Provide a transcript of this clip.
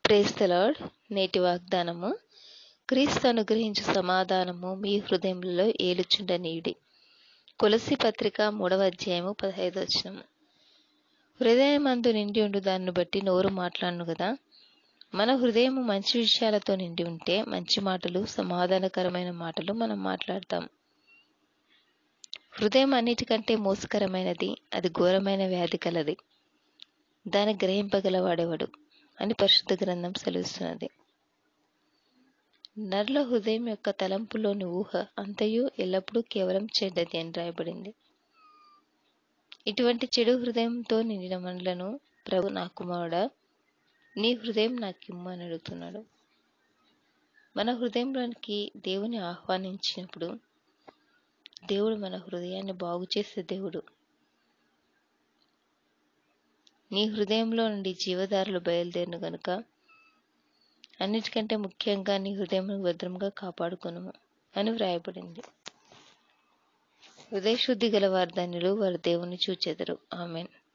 praise the lord నేటి వాగ్దానము క్రీస్తు అనుగ్రహించు సమాధానము మీ హృదయములలో ఏలుచుండనీయుడి కొలసి పత్రిక మూడవ అధ్యాయము పదహైదు వచనము హృదయమందు నిండి ఉండు దాన్ని బట్టి నోరు మాట్లాడను కదా మన హృదయము మంచి విషయాలతో నిండి ఉంటే మంచి మాటలు సమాధానకరమైన మాటలు మనం మాట్లాడతాం హృదయం అన్నిటికంటే మోసకరమైనది అది ఘోరమైన వ్యాధి కలది దాన్ని గ్రహింపగలవాడేవాడు అని పరిశుద్ధ గ్రంథం సెలవిస్తున్నది నరుల హృదయం యొక్క తలంపులోని ఊహ అంతయు ఎల్లప్పుడూ కేవలం చెడ్డది అని రాయబడింది ఇటువంటి చెడు హృదయంతో నిండిన మనలను ప్రభు నా కుమారుడా నీ హృదయం నాకిమ్ము అని అడుగుతున్నాడు మన హృదయంలోనికి దేవుని ఆహ్వానించినప్పుడు దేవుడు మన హృదయాన్ని బాగు చేసే దేవుడు నీ హృదయంలో నుండి జీవదారులు బయలుదేరును గనుక అన్నిటికంటే ముఖ్యంగా నీ హృదయం భద్రంగా కాపాడుకును అని వ్రాయబడింది హృదయశుద్ధి గల వారు ధన్యులు వారు దేవుని చూచెదరు ఆమెన్